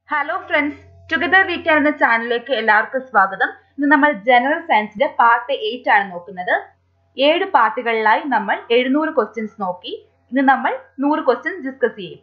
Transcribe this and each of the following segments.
hello friends together വീക്കാൻ എന്ന ചാനലിലേക്ക് എല്ലാവർക്കും സ്വാഗതം ഇന്ന് നമ്മൾ ജനറൽ സയൻസിന്റെ പാർട്ട് എയ്റ്റ് ആണ് നോക്കുന്നത് ഏഴ് പാർട്ടുകളിലായി നമ്മൾ എഴുന്നൂറ് ക്വസ്റ്റ്യൻസ് നോക്കി ഇന്ന് നമ്മൾ നൂറ് ക്വസ്റ്റ്യൻസ് ഡിസ്കസ് ചെയ്യും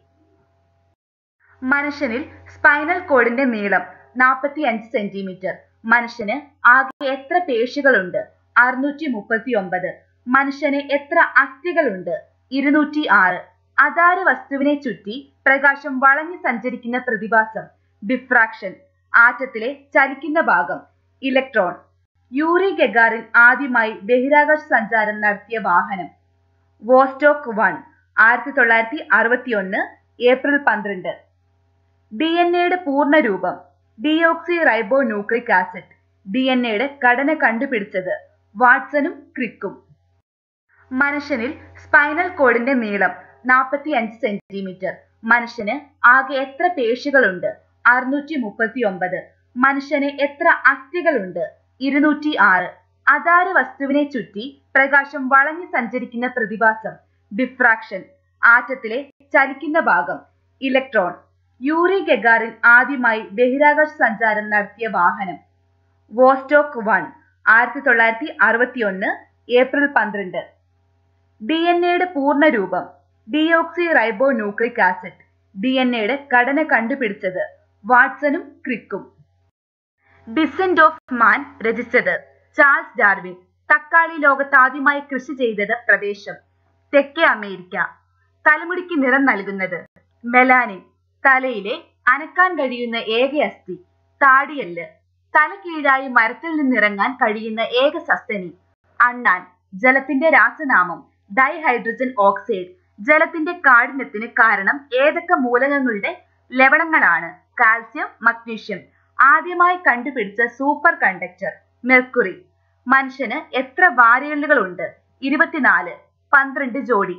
മനുഷ്യനിൽ സ്പൈനൽ കോഡിന്റെ നീളം നാൽപ്പത്തി അഞ്ച് സെന്റിമീറ്റർ മനുഷ്യന് ആകെ എത്ര പേശികളുണ്ട് അറുന്നൂറ്റി മുപ്പത്തി ഒമ്പത് മനുഷ്യന് എത്ര അസ്ഥികളുണ്ട് ഇരുന്നൂറ്റി ആറ് അതാര വസ്തുവിനെ ചുറ്റി പ്രകാശം വളഞ്ഞു സഞ്ചരിക്കുന്ന പ്രതിഭാസം ഡിഫ്രാക്ഷൻ ആറ്റത്തിലെ ചലിക്കുന്ന ഭാഗം ഇലക്ട്രോൺ യൂറി ഗഗാറിൻ ആദ്യമായി ബഹിരാകാശ സഞ്ചാരം നടത്തിയ വാഹനം വോസ്റ്റോക്ക് വൺ ആയിരത്തി തൊള്ളായിരത്തി അറുപത്തി ഒന്ന് ഏപ്രിൽ പന്ത്രണ്ട് ഡി എൻ എയുടെ പൂർണ്ണ രൂപം deoxyribonucleic acid D N എയുടെ ഘടന കണ്ടുപിടിച്ചത് വാട്സണും ക്രിക്കും മനുഷ്യനിൽ സ്പൈനൽ കോഡിന്റെ നീളം നാൽപ്പത്തി അഞ്ച് സെന്റിമീറ്റർ മനുഷ്യന് ആകെ എത്ര പേശികളുണ്ട് അറുന്നൂറ്റി മുപ്പത്തി ഒമ്പത് മനുഷ്യന് എത്ര അസ്ഥികളുണ്ട് ഇരുന്നൂറ്റി ആറ് അതാര വസ്തുവിനെ ചുറ്റി പ്രകാശം വളഞ്ഞു സഞ്ചരിക്കുന്ന പ്രതിഭാസം ഡിഫ്രാക്ഷൻ ആറ്റത്തിലെ ചലിക്കുന്ന ഭാഗം ഇലക്ട്രോൺ യൂറി ഗഗാറിൻ ആദ്യമായി ബഹിരാകാശ സഞ്ചാരം നടത്തിയ വാഹനം വോസ്റ്റോക്ക് വൺ ആയിരത്തി തൊള്ളായിരത്തി അറുപത്തി ഒന്ന് ഏപ്രിൽ പന്ത്രണ്ട് ഡി എൻ എയുടെ പൂർണ്ണ രൂപം deoxyribonucleic acid D N എയുടെ ഘടന കണ്ടുപിടിച്ചത് വാട്സണും ക്രിക്കും ഡിസെന്റ് ഓഫ് മാൻ രചിച്ചത് ചാൾസ് ഡാർവിൻ തക്കാളി ലോകത്ത് ആദ്യമായി കൃഷി ചെയ്തത് പ്രദേശം തെക്കേ അമേരിക്ക തലമുടിക്ക് നിറം നൽകുന്നത് മെലാനിൻ തലയിലെ അനക്കാൻ കഴിയുന്ന ഏക അസ്ഥി താടിയല്ല് തല കീഴായി മരത്തിൽ നിന്നിറങ്ങാൻ കഴിയുന്ന ഏക സസ്തനി അണ്ണാൻ ജലത്തിന്റെ രാസനാമം ഡൈഹൈഡ്രജൻ ഓക്സൈഡ് ജലത്തിന്റെ കാഠിന്യത്തിന് കാരണം ഏതൊക്കെ മൂലകങ്ങളുടെ ലവണങ്ങളാണ് കാൽസ്യം മഗ്നീഷ്യം ആദ്യമായി കണ്ടുപിടിച്ച സൂപ്പർ കണ്ടക്ടർ മെർക്കുറി മനുഷ്യന് എത്ര വാരിയലുകളുണ്ട് ഇരുപത്തിനാല് പന്ത്രണ്ട് ജോഡി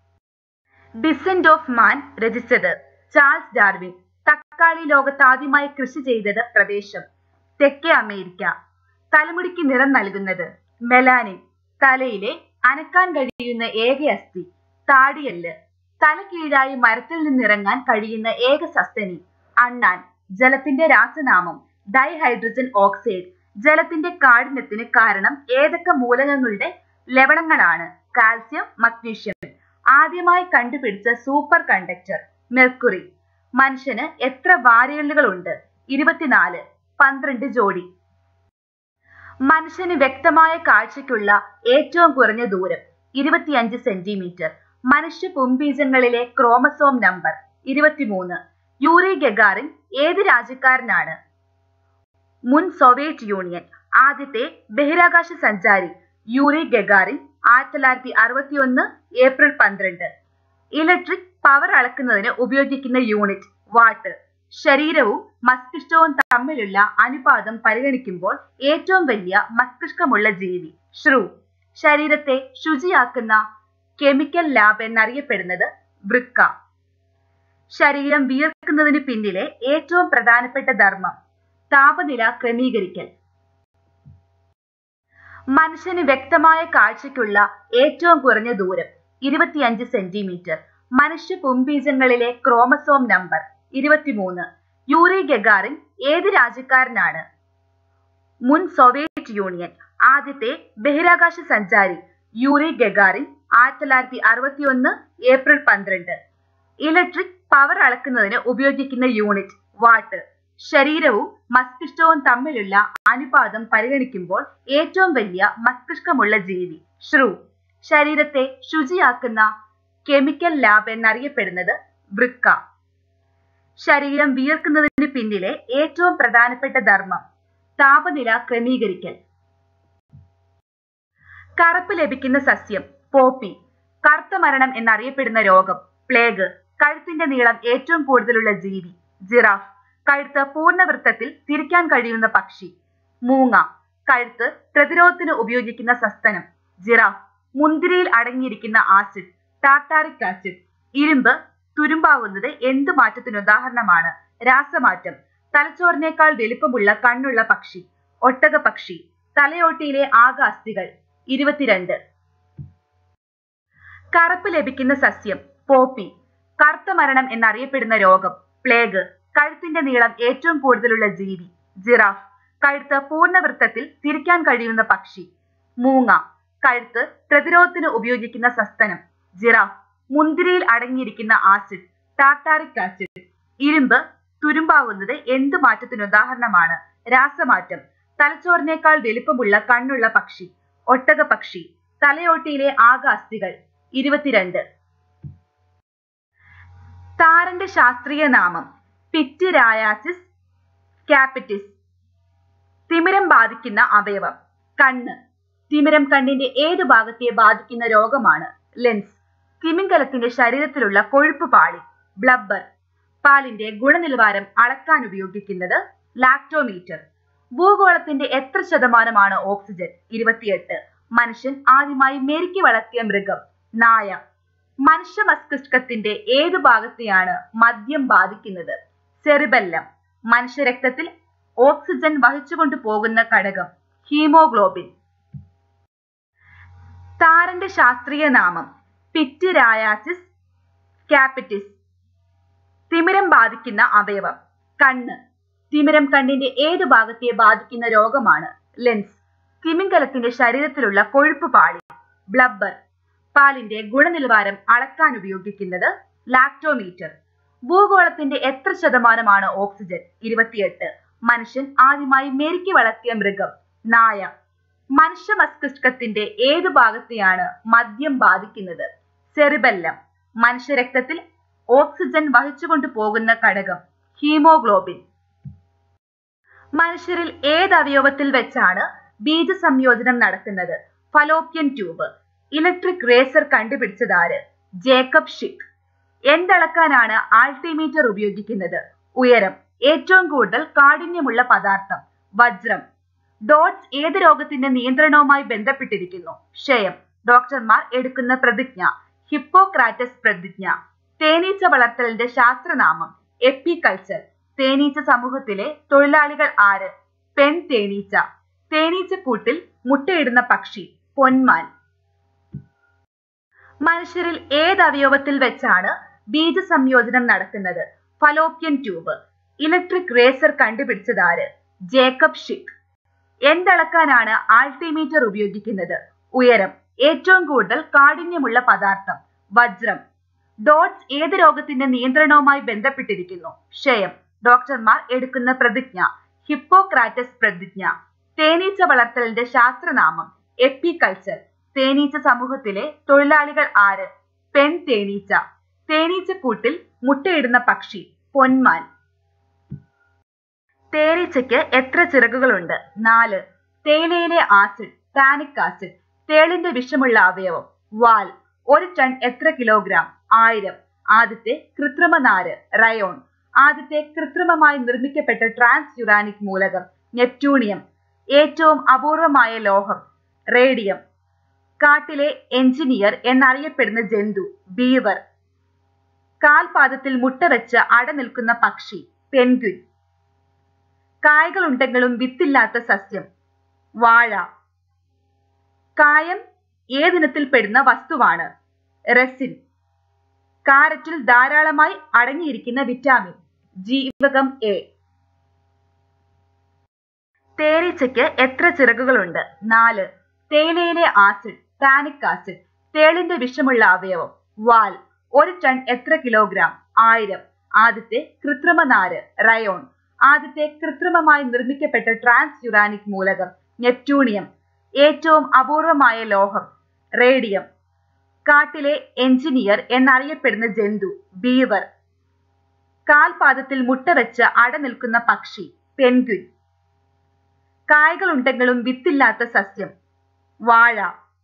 ഡിസെന്റ് ഓഫ് മാൻ രചിച്ചത് ചാൾസ് ഡാർവിൻ തക്കാളി ലോകത്ത് ആദ്യമായി കൃഷി ചെയ്തത് പ്രദേശം തെക്കേ അമേരിക്ക തലമുടിക്ക് നിറം നൽകുന്നത് മെലാനിൻ തലയിലെ അനക്കാൻ കഴിയുന്ന ഏക അസ്ഥി താടിയല്ല് തല കീഴായി മരത്തിൽ നിന്നിറങ്ങാൻ കഴിയുന്ന ഏക സസ്തനി അണ്ണാൻ ജലത്തിന്റെ രാസനാമം ഡൈഹൈഡ്രജൻ ഓക്സൈഡ് ജലത്തിന്റെ കാഠിന്യത്തിന് കാരണം ഏതൊക്കെ മൂലകങ്ങളുടെ ലവണങ്ങളാണ് കാൽസ്യം മഗ്നീഷ്യം ആദ്യമായി കണ്ടുപിടിച്ച സൂപ്പർ കണ്ടക്ടർ മെർക്കുറി മനുഷ്യന് എത്ര വാരിയലുകളുണ്ട് ഇരുപത്തിനാല് പന്ത്രണ്ട് ജോഡി മനുഷ്യന് വ്യക്തമായ കാഴ്ചയ്ക്കുള്ള ഏറ്റവും കുറഞ്ഞ ദൂരം ഇരുപത്തിയഞ്ച് സെന്റിമീറ്റർ മനുഷ്യ പുംബീജങ്ങളിലെ ക്രോമസോം നമ്പർ ഇരുപത്തിമൂന്ന് യൂറി ഗഗാറിൻ ഏത് രാജ്യക്കാരനാണ് മുൻ സോവിയറ്റ് യൂണിയൻ ആദ്യത്തെ ബഹിരാകാശ സഞ്ചാരി യൂറി ഗഗാറിൻ ആയിരത്തി തൊള്ളായിരത്തി അറുപത്തി ഒന്ന് ഏപ്രിൽ പന്ത്രണ്ട് ഇലക്ട്രിക് പവർ അളക്കുന്നതിന് ഉപയോഗിക്കുന്ന യൂണിറ്റ് വാട്ട് ശരീരവും മസ്തിഷ്കവും തമ്മിലുള്ള അനുപാതം പരിഗണിക്കുമ്പോൾ ഏറ്റവും വലിയ മസ്തിഷ്കമുള്ള ജീവി ശ്രൂ ശരീരത്തെ ശുചിയാക്കുന്ന കെമിക്കൽ ലാബ് എന്നറിയപ്പെടുന്നത് വൃക്ക ശരീരം വിയർക്കുന്നതിന് പിന്നിലെ ഏറ്റവും പ്രധാനപ്പെട്ട ധർമ്മം താപനില ക്രമീകരിക്കൽ മനുഷ്യന് വ്യക്തമായ കാഴ്ചയ്ക്കുള്ള ഏറ്റവും കുറഞ്ഞ ദൂരം ഇരുപത്തിയഞ്ച് സെന്റിമീറ്റർ മനുഷ്യ പുംബീജങ്ങളിലെ ക്രോമസോം നമ്പർ ഇരുപത്തിമൂന്ന് യൂറി ഗഗാറിൻ ഏത് രാജ്യക്കാരനാണ് മുൻ സോവിയറ്റ് യൂണിയൻ ആദ്യത്തെ ബഹിരാകാശ സഞ്ചാരി യൂറി ഗഗാറിൻ ആയിരത്തി തൊള്ളായിരത്തി അറുപത്തി ഒന്ന് ഏപ്രിൽ പന്ത്രണ്ട് ഇലക്ട്രിക് പവർ അളക്കുന്നതിന് ഉപയോഗിക്കുന്ന യൂണിറ്റ് വാട്ട് ശരീരവും മസ്തിഷ്കവും തമ്മിലുള്ള അനുപാതം പരിഗണിക്കുമ്പോൾ ഏറ്റവും വലിയ മസ്തിഷ്കമുള്ള ജീവി ശ്രൂ ശരീരത്തെ ശുചിയാക്കുന്ന കെമിക്കൽ ലാബ് എന്നറിയപ്പെടുന്നത് വൃക്ക ശരീരം വിയർക്കുന്നതിന് പിന്നിലെ ഏറ്റവും പ്രധാനപ്പെട്ട ധർമ്മം താപനില ക്രമീകരിക്കൽ കറുപ്പ് ലഭിക്കുന്ന സസ്യം പോപ്പി കറുത്ത മരണം എന്നറിയപ്പെടുന്ന രോഗം പ്ലേഗ് കഴുത്തിന്റെ നീളം ഏറ്റവും കൂടുതലുള്ള ജീവി ജിറാഫ് കഴുത്ത് പൂർണ്ണവൃത്തത്തിൽ തിരിക്കാൻ കഴിയുന്ന പക്ഷി മൂങ്ങ കഴുത്ത് പ്രതിരോധത്തിന് ഉപയോഗിക്കുന്ന സസ്തനം ജിറാഫ് മുന്തിരിയിൽ അടങ്ങിയിരിക്കുന്ന ആസിഡ് ടാറ്റാറിക് ആസിഡ് ഇരുമ്പ് തുരുമ്പാവുന്നത് എന്ത് മാറ്റത്തിന് ഉദാഹരണമാണ് രാസമാറ്റം തലച്ചോറിനേക്കാൾ വലിപ്പമുള്ള കണ്ണുള്ള പക്ഷി ഒട്ടക പക്ഷി തലയോട്ടിയിലെ ആകെ അസ്ഥികൾ ഇരുപത്തിരണ്ട് കറുപ്പ് ലഭിക്കുന്ന സസ്യം പോപ്പി കറുത്ത മരണം എന്നറിയപ്പെടുന്ന രോഗം പ്ലേഗ് കഴുത്തിന്റെ നീളം ഏറ്റവും കൂടുതലുള്ള ജീവി ജിറാഫ് കഴുത്ത് പൂർണ്ണവൃത്തത്തിൽ തിരിക്കാൻ കഴിയുന്ന പക്ഷി മൂങ്ങ കഴുത്ത് പ്രതിരോധത്തിന് ഉപയോഗിക്കുന്ന സസ്തനം ജിറാഫ് മുന്തിരിയിൽ അടങ്ങിയിരിക്കുന്ന ആസിഡ് ടാർട്ടാറിക് ആസിഡ് ഇരുമ്പ് തുരുമ്പാവുന്നത് എന്തു മാറ്റത്തിന് ഉദാഹരണമാണ് രാസമാറ്റം തലച്ചോറിനേക്കാൾ വലിപ്പമുള്ള കണ്ണുള്ള പക്ഷി ഒട്ടക പക്ഷി തലയോട്ടിയിലെ ആകെ അസ്ഥികൾ ഇരുപത്തിരണ്ട് താരന്റെ ശാസ്ത്രീയ നാമം പിറ്റിരായാസിസ് ക്യാപിറ്റിസ് തിമിരം ബാധിക്കുന്ന അവയവം കണ്ണ് തിമിരം കണ്ണിന്റെ ഏത് ഭാഗത്തെ ബാധിക്കുന്ന രോഗമാണ് ലെൻസ് തിമിംഗലത്തിന്റെ ശരീരത്തിലുള്ള കൊഴുപ്പ് പാളി ബ്ലബ്ബർ പാലിന്റെ ഗുണനിലവാരം അളക്കാൻ ഉപയോഗിക്കുന്നത് ലാക്ടോമീറ്റർ ഭൂഗോളത്തിന്റെ എത്ര ശതമാനമാണ് ഓക്സിജൻ ഇരുപത്തിയെട്ട് മനുഷ്യൻ ആദ്യമായി മെരുക്കി വളർത്തിയ മൃഗം നായ മനുഷ്യ മസ്തിഷ്കത്തിന്റെ ഏത് ഭാഗത്തെയാണ് മദ്യം ബാധിക്കുന്നത് സെറിബെല്ലം മനുഷ്യരക്തത്തിൽ ഓക്സിജൻ വഹിച്ചുകൊണ്ട് പോകുന്ന ഘടകം ഹീമോഗ്ലോബിൻ താരന്റെ ശാസ്ത്രീയ നാമം പിറ്റിരായാസിസ് ക്യാപിറ്റിസ് തിമിരം ബാധിക്കുന്ന അവയവം കണ്ണ് തിമിരം കണ്ണിന്റെ ഏത് ഭാഗത്തെ ബാധിക്കുന്ന രോഗമാണ് ലെൻസ് തിമിംഗലത്തിന്റെ ശരീരത്തിലുള്ള കൊഴുപ്പ് പാളി ബ്ലബ്ബർ പാലിന്റെ ഗുണനിലവാരം അളക്കാൻ ഉപയോഗിക്കുന്നത് ലാക്ടോമീറ്റർ ഭൂഗോളത്തിന്റെ എത്ര ശതമാനമാണ് ഓക്സിജൻ ഇരുപത്തിയെട്ട് മനുഷ്യൻ ആദ്യമായി മെരുക്കി വളർത്തിയ മൃഗം നായ മനുഷ്യ മസ്തിഷ്കത്തിന്റെ ഏത് ഭാഗത്തെയാണ് മദ്യം ബാധിക്കുന്നത് സെറിബെല്ലം മനുഷ്യരക്തത്തിൽ ഓക്സിജൻ വഹിച്ചുകൊണ്ട് പോകുന്ന ഘടകം ഹീമോഗ്ലോബിൻ മനുഷ്യരിൽ ഏത് അവയവത്തിൽ വെച്ചാണ് ബീജസംയോജനം നടക്കുന്നത് ഫലോപ്യൻ ട്യൂബ് ഇലക്ട്രിക് റേസർ കണ്ടുപിടിച്ചതാര് ജേക്കബ് ഷിക് എന്തളക്കാനാണ് ആൾട്ടിമീറ്റർ ഉപയോഗിക്കുന്നത് ഉയരം ഏറ്റവും കൂടുതൽ കാഠിന്യമുള്ള പദാർത്ഥം വജ്രം ഡോട്ട്സ് ഏത് രോഗത്തിന്റെ നിയന്ത്രണവുമായി ബന്ധപ്പെട്ടിരിക്കുന്നു ക്ഷയം ഡോക്ടർമാർ എടുക്കുന്ന പ്രതിജ്ഞ ഹിപ്പോക്രാറ്റസ് പ്രതിജ്ഞ തേനീച്ച വളർത്തലിന്റെ ശാസ്ത്രനാമം എപ്പികൾച്ചർ തേനീച്ച സമൂഹത്തിലെ തൊഴിലാളികൾ ആര് പെൺ തേനീച്ച തേനീച്ചക്കൂട്ടിൽ മുട്ടയിടുന്ന പക്ഷി പൊന്മാൻ മനുഷ്യരിൽ ഏത് അവയവത്തിൽ വെച്ചാണ് ബീജസംയോജനം നടക്കുന്നത് ഫലോപ്യൻ ട്യൂബ് ഇലക്ട്രിക് റേസർ കണ്ടുപിടിച്ചതാര് ജേക്കബ് ഷിക് എന്തളക്കാനാണ് ആൾട്ടിമീറ്റർ ഉപയോഗിക്കുന്നത് ഉയരം ഏറ്റവും കൂടുതൽ കാഠിന്യമുള്ള പദാർത്ഥം വജ്രം ഡോട്ട്സ് ഏത് രോഗത്തിന്റെ നിയന്ത്രണവുമായി ബന്ധപ്പെട്ടിരിക്കുന്നു ക്ഷയം ഡോക്ടർമാർ എടുക്കുന്ന പ്രതിജ്ഞ ഹിപ്പോക്രാറ്റസ് പ്രതിജ്ഞ തേനീച്ച വളർത്തലിന്റെ ശാസ്ത്രനാമം എപ്പികൾച്ചർ തേനീച്ച സമൂഹത്തിലെ തൊഴിലാളികൾ ആര് പെൺ തേനീച്ച തേനീച്ചക്കൂട്ടിൽ മുട്ടയിടുന്ന പക്ഷി പൊന്മാൻ തേനീച്ചയ്ക്ക് എത്ര ചിറകുകളുണ്ട് നാല് തേയിലയിലെ ആസിഡ് ടാനിക് ആസിഡ് തേളിന്റെ വിഷമുള്ള അവയവം വാൽ ഒരു ടൺ എത്ര കിലോഗ്രാം ആയിരം ആദ്യത്തെ കൃത്രിമ നാര് റയോൺ ആദ്യത്തെ കൃത്രിമമായി നിർമ്മിക്കപ്പെട്ട ട്രാൻസ് യുറാനിക് മൂലകം നെപ്റ്റ്യൂണിയം ഏറ്റവും അപൂർവമായ ലോഹം റേഡിയം കാട്ടിലെ എഞ്ചിനീയർ എന്നറിയപ്പെടുന്ന ജന്തു ബീവർ കാൽപാദത്തിൽ മുട്ട വെച്ച് അടനിൽക്കുന്ന പക്ഷി പെൻഗ്വിൻ കായകളുണ്ടെങ്കിലും വിത്തില്ലാത്ത സസ്യം വാഴ കായം ഏതിനത്തിൽ പെടുന്ന വസ്തുവാണ് റെസിൻ കാരറ്റിൽ ധാരാളമായി അടങ്ങിയിരിക്കുന്ന വിറ്റാമിൻ ജീവകം എ തേനീച്ചയ്ക്ക് എത്ര ചിറകുകളുണ്ട് നാല് തേയിലയിലെ ആസിഡ് ടാനിക് ആസിഡ് തേളിന്റെ വിഷമുള്ള അവയവം വാൽ ഒരു ടൺ എത്ര കിലോഗ്രാം ആയിരം ആദ്യത്തെ കൃത്രിമ നാര് റയോൺ ആദ്യത്തെ കൃത്രിമമായി നിർമ്മിക്കപ്പെട്ട ട്രാൻസ് യുറാനിക് മൂലകം നെപ്റ്റ്യൂണിയം ഏറ്റവും അപൂർവമായ ലോഹം റേഡിയം കാട്ടിലെ എഞ്ചിനീയർ എന്നറിയപ്പെടുന്ന ജന്തു ബീവർ കാൽപാദത്തിൽ മുട്ട വെച്ച് അടനിൽക്കുന്ന പക്ഷി പെൻഗ്വിൻ കായകളുണ്ടെങ്കിലും വിത്തില്ലാത്ത സസ്യം വാഴ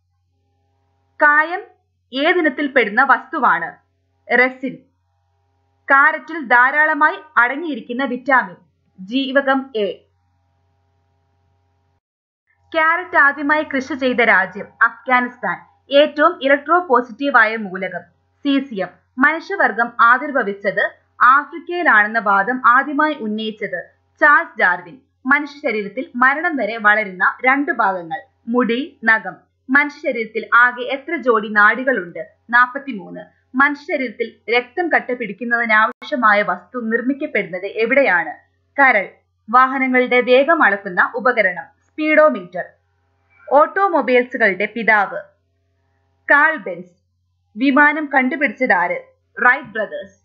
കായം ഏതിനത്തിൽ പെടുന്ന വസ്തുവാണ് റെസിൻ കാരറ്റിൽ ധാരാളമായി അടങ്ങിയിരിക്കുന്ന വിറ്റാമിൻ ജീവകം എ ക്യാരറ്റ് ആദ്യമായി കൃഷി ചെയ്ത രാജ്യം അഫ്ഗാനിസ്ഥാൻ ഏറ്റവും ഇലക്ട്രോ പോസിറ്റീവായ മൂലകം സീസിയം മനുഷ്യവർഗം ആവിർഭവിച്ചത് ആഫ്രിക്കയിലാണെന്ന വാദം ആദ്യമായി ഉന്നയിച്ചത് ചാൾസ് ഡാർവിൻ മനുഷ്യ ശരീരത്തിൽ മരണം വരെ വളരുന്ന രണ്ട് ഭാഗങ്ങൾ മുടി നഖം മനുഷ്യ ശരീരത്തിൽ ആകെ എത്ര ജോഡി നാഡികളുണ്ട് നാൽപ്പത്തിമൂന്ന് മനുഷ്യ ശരീരത്തിൽ രക്തം കട്ട പിടിക്കുന്നതിനാവശ്യമായ വസ്തു നിർമ്മിക്കപ്പെടുന്നത് എവിടെയാണ് കരൾ വാഹനങ്ങളുടെ വേഗം അളക്കുന്ന ഉപകരണം സ്പീഡോമീറ്റർ ഓട്ടോമൊബൈൽസുകളുടെ പിതാവ് കാൾ ബെൻസ് വിമാനം കണ്ടുപിടിച്ചതാര് റൈറ്റ് ബ്രദേഴ്സ്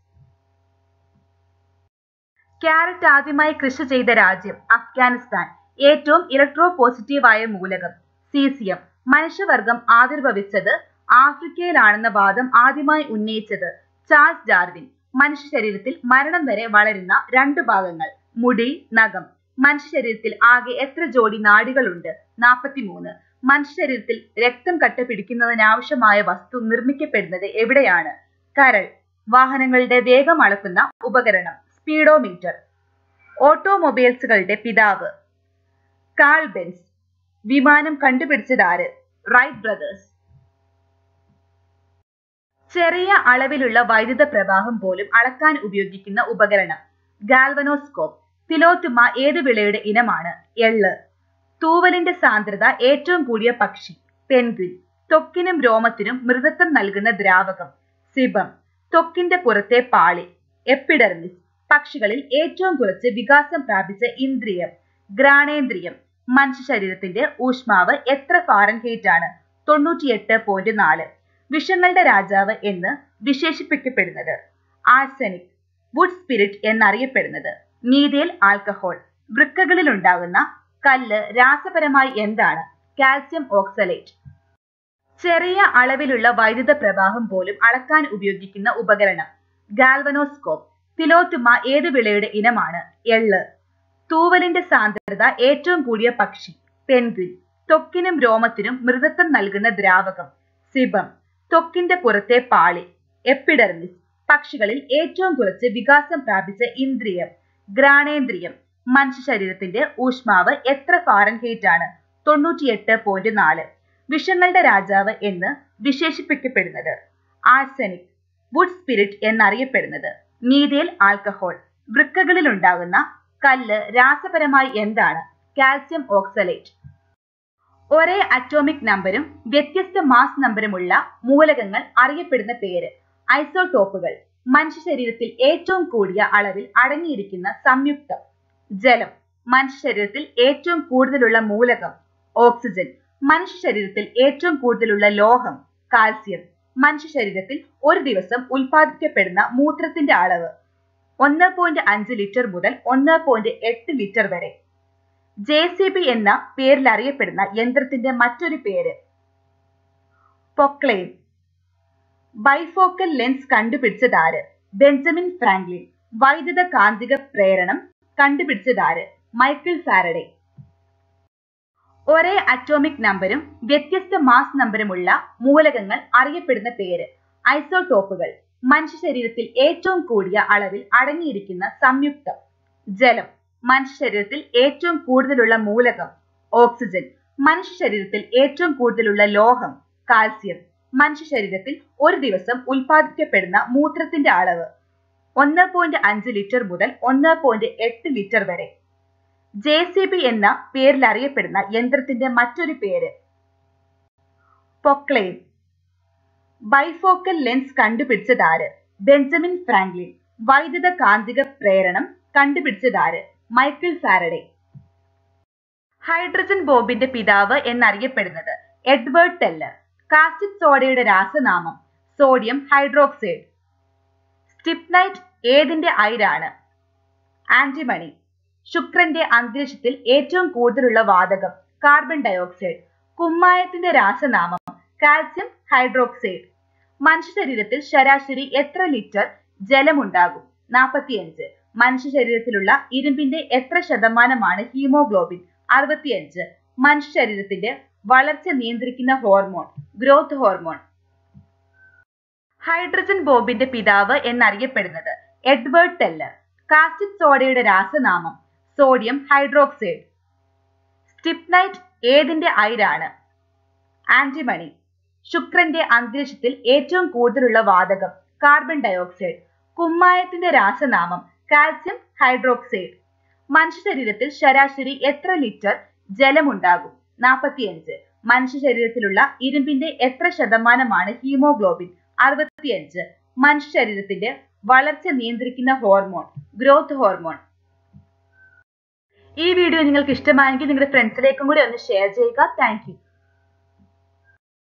ക്യാരറ്റ് ആദ്യമായി കൃഷി ചെയ്ത രാജ്യം അഫ്ഗാനിസ്ഥാൻ ഏറ്റവും ഇലക്ട്രോ പോസിറ്റീവായ മൂലകം സീസിയം മനുഷ്യവർഗം ആവിർഭവിച്ചത് ആഫ്രിക്കയിലാണെന്ന വാദം ആദ്യമായി ഉന്നയിച്ചത് ചാൾസ് ഡാർവിൻ മനുഷ്യ ശരീരത്തിൽ മരണം വരെ വളരുന്ന രണ്ട് ഭാഗങ്ങൾ മുടി നഖം മനുഷ്യ ശരീരത്തിൽ ആകെ എത്ര ജോഡി നാഡികളുണ്ട് നാൽപ്പത്തിമൂന്ന് മനുഷ്യ ശരീരത്തിൽ രക്തം കട്ട പിടിക്കുന്നതിനാവശ്യമായ വസ്തു നിർമ്മിക്കപ്പെടുന്നത് എവിടെയാണ് കരൾ വാഹനങ്ങളുടെ വേഗം അളക്കുന്ന ഉപകരണം സ്പീഡോമീറ്റർ ഓട്ടോമൊബൈൽസുകളുടെ പിതാവ് കാൾ ബെൻസ് വിമാനം കണ്ടുപിടിച്ചതാര് റൈറ്റ് ബ്രദേഴ്സ് ചെറിയ അളവിലുള്ള വൈദ്യുത പ്രവാഹം പോലും അളക്കാൻ ഉപയോഗിക്കുന്ന ഉപകരണം ഗാൽവനോസ്കോപ്പ് തിലോത്തുമ ഏത് വിളയുടെ ഇനമാണ് എള്ള് തൂവലിന്റെ സാന്ദ്രത ഏറ്റവും കൂടിയ പക്ഷി പെൻഗ്വിൻ ത്വക്കിനും രോമത്തിനും മൃദത്വം നൽകുന്ന ദ്രാവകം സിബം ത്വക്കിന്റെ പുറത്തെ പാളി എപ്പിഡർമിസ് പക്ഷികളിൽ ഏറ്റവും കുറച്ച് വികാസം പ്രാപിച്ച ഇന്ദ്രിയം ഗ്രാണേന്ദ്രിയം മനുഷ്യ ശരീരത്തിന്റെ ഊഷ്മാവ് എത്ര ഫാരൻഹീറ്റ് ആണ് തൊണ്ണൂറ്റിയെട്ട് പോയിന്റ് നാല് വിഷങ്ങളുടെ രാജാവ് എന്ന് വിശേഷിപ്പിക്കപ്പെടുന്നത് ആഴ്സനിക് വുഡ് സ്പിരിറ്റ് എന്നറിയപ്പെടുന്നത് മീതേൽ ആൽക്കഹോൾ വൃക്കകളിൽ ഉണ്ടാകുന്ന കല്ല് രാസപരമായി എന്താണ് കാൽസ്യം ഓക്സലേറ്റ് ചെറിയ അളവിലുള്ള വൈദ്യുത പ്രവാഹം പോലും അളക്കാൻ ഉപയോഗിക്കുന്ന ഉപകരണം ഗാൽവനോസ്കോപ്പ് തിലോത്തുമ ഏത് വിളയുടെ ഇനമാണ് എള്ള് തൂവലിന്റെ സാന്ദ്രത ഏറ്റവും കൂടിയ പക്ഷി പെൻഗ്വിൻ ത്വക്കിനും രോമത്തിനും മൃദത്വം നൽകുന്ന ദ്രാവകം സിബം ത്വക്കിന്റെ പുറത്തെ പാളി എപ്പിഡർമിസ് പക്ഷികളിൽ ഏറ്റവും കുറച്ച് വികാസം പ്രാപിച്ച ഇന്ദ്രിയം ഗ്രാണേന്ദ്രിയം മനുഷ്യ ശരീരത്തിന്റെ ഊഷ്മാവ് എത്ര ഫാരൻഹീറ്റ് ആണ് തൊണ്ണൂറ്റിയെട്ട് പോയിന്റ് നാല് വിഷങ്ങളുടെ രാജാവ് എന്ന് വിശേഷിപ്പിക്കപ്പെടുന്നത് ആഴ്സനിക് വുഡ് സ്പിരിറ്റ് എന്നറിയപ്പെടുന്നത് മീതേൽ ആൽക്കഹോൾ വൃക്കകളിൽ ഉണ്ടാകുന്ന കല്ല് രാസപരമായി എന്താണ് കാൽസ്യം ഓക്സലേറ്റ് ഒരേ അറ്റോമിക് നമ്പരും വ്യത്യസ്ത മാസ് നമ്പരുമുള്ള മൂലകങ്ങൾ അറിയപ്പെടുന്ന പേര് ഐസോടോപ്പുകൾ മനുഷ്യ ശരീരത്തിൽ ഏറ്റവും കൂടിയ അളവിൽ അടങ്ങിയിരിക്കുന്ന സംയുക്തം ജലം മനുഷ്യ ശരീരത്തിൽ ഏറ്റവും കൂടുതലുള്ള മൂലകം ഓക്സിജൻ മനുഷ്യ ശരീരത്തിൽ ഏറ്റവും കൂടുതലുള്ള ലോഹം കാൽസ്യം മനുഷ്യ ശരീരത്തിൽ ഒരു ദിവസം ഉൽപ്പാദിപ്പിക്കപ്പെടുന്ന മൂത്രത്തിന്റെ അളവ് ഒന്ന് പോയിന്റ് അഞ്ച് ലിറ്റർ മുതൽ ഒന്ന് പോയിന്റ് എട്ട് ലിറ്റർ വരെ ജെ സി ബി എന്ന പേരിൽ അറിയപ്പെടുന്ന യന്ത്രത്തിന്റെ മറ്റൊരു പേര് പൊക്ലെയിൻ ബൈഫോക്കൽ ലെൻസ് കണ്ടുപിടിച്ചതാര് ബെഞ്ചമിൻ ഫ്രാങ്ക്ലിൻ വൈദ്യുത കാന്തിക പ്രേരണം കണ്ടുപിടിച്ചതാര് മൈക്കിൾ ഫാരഡെ ഒരേ അറ്റോമിക് നമ്പരും വ്യത്യസ്ത മാസ് നമ്പരുമുള്ള മൂലകങ്ങൾ അറിയപ്പെടുന്ന പേര് ഐസോടോപ്പുകൾ മനുഷ്യ ശരീരത്തിൽ ഏറ്റവും കൂടിയ അളവിൽ അടങ്ങിയിരിക്കുന്ന സംയുക്തം ജലം മനുഷ്യ ശരീരത്തിൽ ഏറ്റവും കൂടുതലുള്ള മൂലകം ഓക്സിജൻ മനുഷ്യ ശരീരത്തിൽ ഏറ്റവും കൂടുതലുള്ള ലോഹം കാൽസ്യം മനുഷ്യ ശരീരത്തിൽ ഒരു ദിവസം ഉൽപ്പാദിപ്പിക്കപ്പെടുന്ന മൂത്രത്തിന്റെ അളവ് ഒന്ന് പോയിന്റ് അഞ്ച് ലിറ്റർ മുതൽ ഒന്ന് പോയിന്റ് എട്ട് ലിറ്റർ വരെ ജെ സി ബി എന്ന പേരിൽ അറിയപ്പെടുന്ന യന്ത്രത്തിന്റെ മറ്റൊരു പേര് പൊക്ലെയിൻ ബൈഫോക്കൽ ലെൻസ് കണ്ടുപിടിച്ചതാര് ബെഞ്ചമിൻ ഫ്രാങ്ക്ലിൻ വൈദ്യുത കാന്തിക പ്രേരണം കണ്ടുപിടിച്ചതാര് മൈക്കിൾ ഫാരഡെ ഹൈഡ്രജൻ ബോംബിന്റെ പിതാവ് എന്നറിയപ്പെടുന്നത് എഡ്വേർഡ് ടെല്ലർ കാസ്റ്റിക് സോഡയുടെ രാസനാമം സോഡിയം ഹൈഡ്രോക്സൈഡ് സ്റ്റിപ്നൈറ്റ് ഏതിന്റെ അയിരാണ് ആന്റിമണി ശുക്രന്റെ അന്തരീക്ഷത്തിൽ ഏറ്റവും കൂടുതലുള്ള വാതകം കാർബൺ ഡയോക്സൈഡ് കുമ്മായത്തിന്റെ രാസനാമം കാൽസ്യം ഹൈഡ്രോക്സൈഡ് മനുഷ്യ ശരീരത്തിൽ ശരാശരി എത്ര ലിറ്റർ ജലമുണ്ടാകും നാൽപ്പത്തിയഞ്ച് മനുഷ്യ ശരീരത്തിലുള്ള ഇരുമ്പിന്റെ എത്ര ശതമാനമാണ് ഹീമോഗ്ലോബിൻ അറുപത്തിയഞ്ച് മനുഷ്യ ശരീരത്തിന്റെ വളർച്ച നിയന്ത്രിക്കുന്ന ഹോർമോൺ ഗ്രോത്ത് ഹോർമോൺ ഹൈഡ്രജൻ ബോംബിന്റെ പിതാവ് എന്നറിയപ്പെടുന്നത് എഡ്വേർഡ് ടെല്ലർ കാസ്റ്റിക് സോഡയുടെ രാസനാമം സോഡിയം ഹൈഡ്രോക്സൈഡ് സ്റ്റിപ്നൈറ്റ് ഏതിന്റെ അയിരാണ് ആന്റിമണി ശുക്രന്റെ അന്തരീക്ഷത്തിൽ ഏറ്റവും കൂടുതലുള്ള വാതകം കാർബൺ ഡയോക്സൈഡ് കുമ്മായത്തിന്റെ രാസനാമം കാൽസ്യം ഹൈഡ്രോക്സൈഡ് മനുഷ്യ ശരീരത്തിൽ ശരാശരി എത്ര ലിറ്റർ ജലമുണ്ടാകും നാൽപ്പത്തിയഞ്ച് മനുഷ്യ ശരീരത്തിലുള്ള ഇരുമ്പിന്റെ എത്ര ശതമാനമാണ് ഹീമോഗ്ലോബിൻ അറുപത്തിയഞ്ച് മനുഷ്യ ശരീരത്തിന്റെ വളർച്ച നിയന്ത്രിക്കുന്ന ഹോർമോൺ ഗ്രോത്ത് ഹോർമോൺ ഈ വീഡിയോ നിങ്ങൾക്ക് ഇഷ്ടമായെങ്കിൽ നിങ്ങളുടെ ഫ്രണ്ട്സിലേക്കും കൂടി ഒന്ന് ഷെയർ ചെയ്യുക താങ്ക്